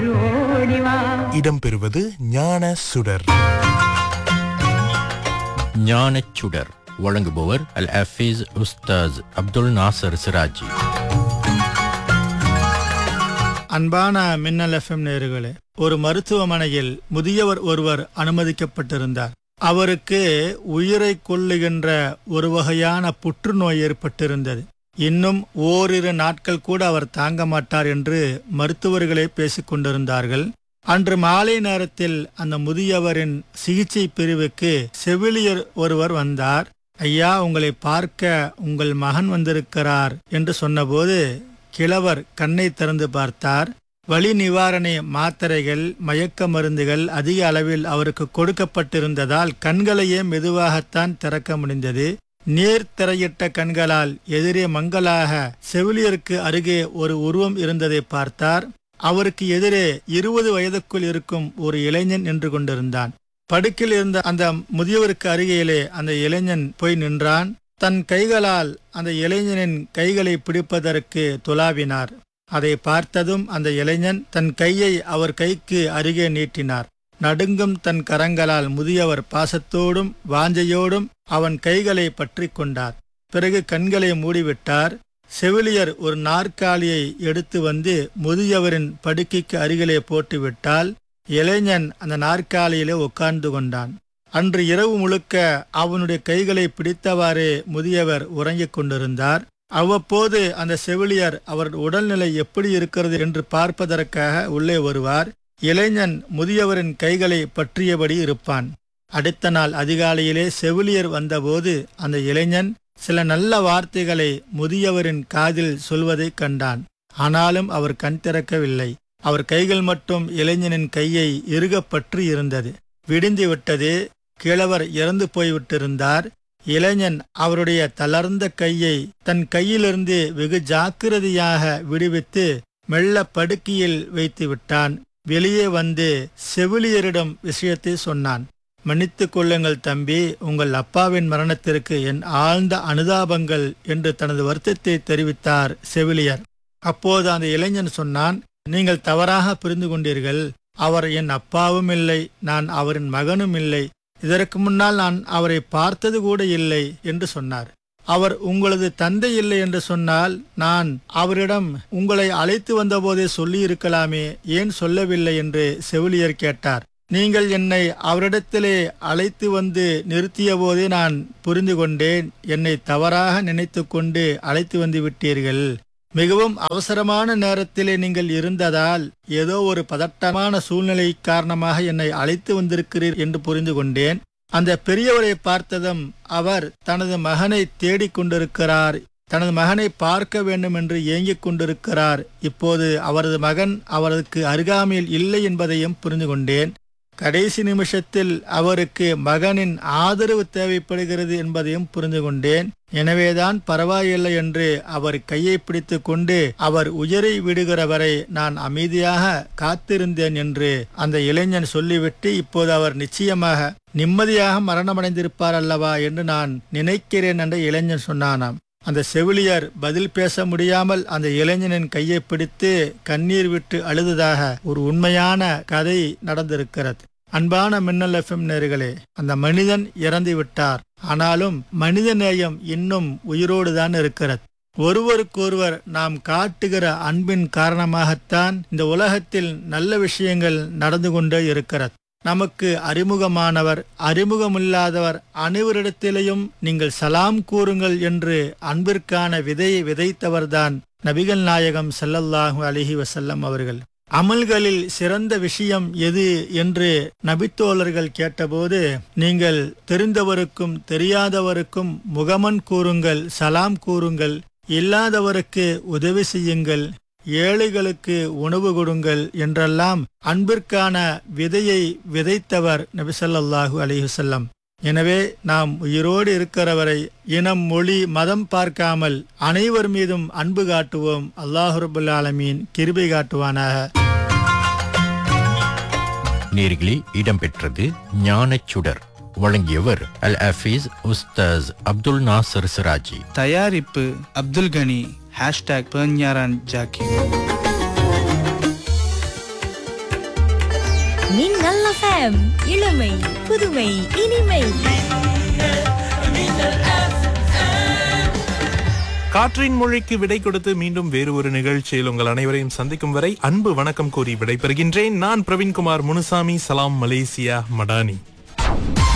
ஓடிவா இடம்பெறுவது ஞான சுடர் ஞானச் சுடர் வழங்குபவர் அல் ஹஃபீஸ் உஸ்தாஸ் அப்துல் நாசர் சிராஜி அன்பான மின்னல் எஃப்எம் நேயர்களே ஒரு மருத்துவமனையில் முதியவர் ஒருவர் அனுமதிக்கப்பட்டிருந்தார் அவருக்கு உயிரை கொல்லுகின்ற ஒரு வகையான புற்றுநோய் ஏற்பட்டிருந்தது இன்னும் ஓரிரு நாட்கள் கூட அவர் தாங்க மாட்டார் என்று மருத்துவர்களே பேசிக் கொண்டிருந்தார்கள் அன்று மாலை நேரத்தில் அந்த முதியவரின் சிகிச்சை பிரிவுக்கு செவிலியர் ஒருவர் வந்தார் ஐயா உங்களை பார்க்க உங்கள் மகன் வந்திருக்கிறார் என்று சொன்னபோது கிழவர் கண்ணை திறந்து பார்த்தார் வலி நிவாரண மாத்திரைகள் மயக்க மருந்துகள் அதிக அளவில் அவருக்கு கொடுக்கப்பட்டிருந்ததால் கண்களையே மெதுவாகத்தான் திறக்க முடிந்தது நேர் திரையிட்ட கண்களால் எதிரே மங்கலாக செவிலியருக்கு அருகே ஒரு உருவம் இருந்ததை பார்த்தார் அவருக்கு எதிரே இருபது வயதுக்குள் இருக்கும் ஒரு இளைஞன் நின்று கொண்டிருந்தான் படுக்கில் இருந்த அந்த முதியவருக்கு அருகிலே அந்த இளைஞன் போய் நின்றான் தன் கைகளால் அந்த இளைஞனின் கைகளை பிடிப்பதற்கு துலாவினார் அதை பார்த்ததும் அந்த இளைஞன் தன் கையை அவர் கைக்கு அருகே நீட்டினார் நடுங்கும் தன் கரங்களால் முதியவர் பாசத்தோடும் வாஞ்சையோடும் அவன் கைகளை பற்றி கொண்டார் பிறகு கண்களை மூடிவிட்டார் செவிலியர் ஒரு நாற்காலியை எடுத்து வந்து முதியவரின் படுக்கைக்கு அருகிலே போட்டுவிட்டால் இளைஞன் அந்த நாற்காலியிலே உட்கார்ந்து கொண்டான் அன்று இரவு முழுக்க அவனுடைய கைகளை பிடித்தவாறே முதியவர் உறங்கிக் கொண்டிருந்தார் அவ்வப்போது அந்த செவிலியர் அவர் உடல்நிலை எப்படி இருக்கிறது என்று பார்ப்பதற்காக உள்ளே வருவார் இளைஞன் முதியவரின் கைகளை பற்றியபடி இருப்பான் அடுத்த நாள் அதிகாலையிலே செவிலியர் வந்தபோது அந்த இளைஞன் சில நல்ல வார்த்தைகளை முதியவரின் காதில் சொல்வதைக் கண்டான் ஆனாலும் அவர் கண் திறக்கவில்லை அவர் கைகள் மட்டும் இளைஞனின் கையை இறுகப் பற்றி இருந்தது விடிந்து விட்டது கிழவர் இறந்து போய்விட்டிருந்தார் இளைஞன் அவருடைய தளர்ந்த கையை தன் கையிலிருந்து வெகு ஜாக்கிரதையாக விடுவித்து மெல்ல படுக்கையில் வைத்து விட்டான் வெளியே வந்து செவிலியரிடம் விஷயத்தை சொன்னான் மன்னித்துக் கொள்ளுங்கள் தம்பி உங்கள் அப்பாவின் மரணத்திற்கு என் ஆழ்ந்த அனுதாபங்கள் என்று தனது வருத்தத்தை தெரிவித்தார் செவிலியர் அப்போது அந்த இளைஞன் சொன்னான் நீங்கள் தவறாக புரிந்து கொண்டீர்கள் அவர் என் அப்பாவும் இல்லை நான் அவரின் மகனும் இல்லை இதற்கு முன்னால் நான் அவரை பார்த்தது கூட இல்லை என்று சொன்னார் அவர் உங்களது தந்தை இல்லை என்று சொன்னால் நான் அவரிடம் உங்களை அழைத்து வந்தபோதே சொல்லியிருக்கலாமே ஏன் சொல்லவில்லை என்று செவிலியர் கேட்டார் நீங்கள் என்னை அவரிடத்திலே அழைத்து வந்து நிறுத்திய போதே நான் புரிந்து கொண்டேன் என்னை தவறாக நினைத்து கொண்டு அழைத்து வந்து விட்டீர்கள் மிகவும் அவசரமான நேரத்திலே நீங்கள் இருந்ததால் ஏதோ ஒரு பதட்டமான சூழ்நிலை காரணமாக என்னை அழைத்து வந்திருக்கிறீர் என்று புரிந்து கொண்டேன் அந்த பெரியவரை பார்த்ததும் அவர் தனது மகனை தேடிக் கொண்டிருக்கிறார் தனது மகனை பார்க்க வேண்டும் என்று ஏங்கிக் கொண்டிருக்கிறார் இப்போது அவரது மகன் அவருக்கு அருகாமையில் இல்லை என்பதையும் புரிந்து கொண்டேன் கடைசி நிமிஷத்தில் அவருக்கு மகனின் ஆதரவு தேவைப்படுகிறது என்பதையும் புரிந்து கொண்டேன் எனவேதான் பரவாயில்லை என்று அவர் கையை பிடித்து கொண்டு அவர் உயிரை விடுகிற வரை நான் அமைதியாக காத்திருந்தேன் என்று அந்த இளைஞன் சொல்லிவிட்டு இப்போது அவர் நிச்சயமாக நிம்மதியாக மரணமடைந்திருப்பார் அல்லவா என்று நான் நினைக்கிறேன் என்ற இளைஞன் சொன்னானாம் அந்த செவிலியர் பதில் பேச முடியாமல் அந்த இளைஞனின் கையை பிடித்து கண்ணீர் விட்டு அழுததாக ஒரு உண்மையான கதை நடந்திருக்கிறது அன்பான மின்னல் எஃப்எம் நேர்களே அந்த மனிதன் இறந்து விட்டார் ஆனாலும் மனித நேயம் இன்னும் உயிரோடு தான் இருக்கிறது ஒருவருக்கொருவர் நாம் காட்டுகிற அன்பின் காரணமாகத்தான் இந்த உலகத்தில் நல்ல விஷயங்கள் நடந்து கொண்டே இருக்கிறது நமக்கு அறிமுகமானவர் அறிமுகமில்லாதவர் அனைவரிடத்திலேயும் நீங்கள் சலாம் கூறுங்கள் என்று அன்பிற்கான விதையை விதைத்தவர்தான் நபிகள் நாயகம் ஸல்லல்லாஹு அலிஹி வசல்லம் அவர்கள் அமல்களில் சிறந்த விஷயம் எது என்று நபித்தோழர்கள் கேட்டபோது நீங்கள் தெரிந்தவருக்கும் தெரியாதவருக்கும் முகமன் கூறுங்கள் சலாம் கூறுங்கள் இல்லாதவருக்கு உதவி செய்யுங்கள் ஏழைகளுக்கு உணவு கொடுங்கள் என்றெல்லாம் அன்பிற்கான விதையை விதைத்தவர் நபிசல்லாஹு அலிஹசல்லம் எனவே நாம் உயிரோடு இருக்கிறவரை இனம் மொழி மதம் பார்க்காமல் அனைவர் மீதும் அன்பு காட்டுவோம் அல்லாஹு ரபுல் ஆலமீன் கிருபை காட்டுவானாக நேர்களே இடம்பெற்றது ஞானச் சுடர் வழங்கியவர் அல் ஹஃபீஸ் உஸ்தாஸ் அப்துல் நாசர் சிராஜி தயாரிப்பு அப்துல் கனி ஹேஷ்டாக் பெர்ஞாரான் ஜாக்கி மின்னல் எஃப்எம் இளமை புதுமை இனிமை காற்றின் மொழிக்கு விடை கொடுத்து மீண்டும் வேறு ஒரு நிகழ்ச்சியில் உங்கள் அனைவரையும் சந்திக்கும் வரை அன்பு வணக்கம் கூறி விடைபெறுகின்றேன் நான் பிரவீன்குமார் முனுசாமி சலாம் மலேசியா மடானி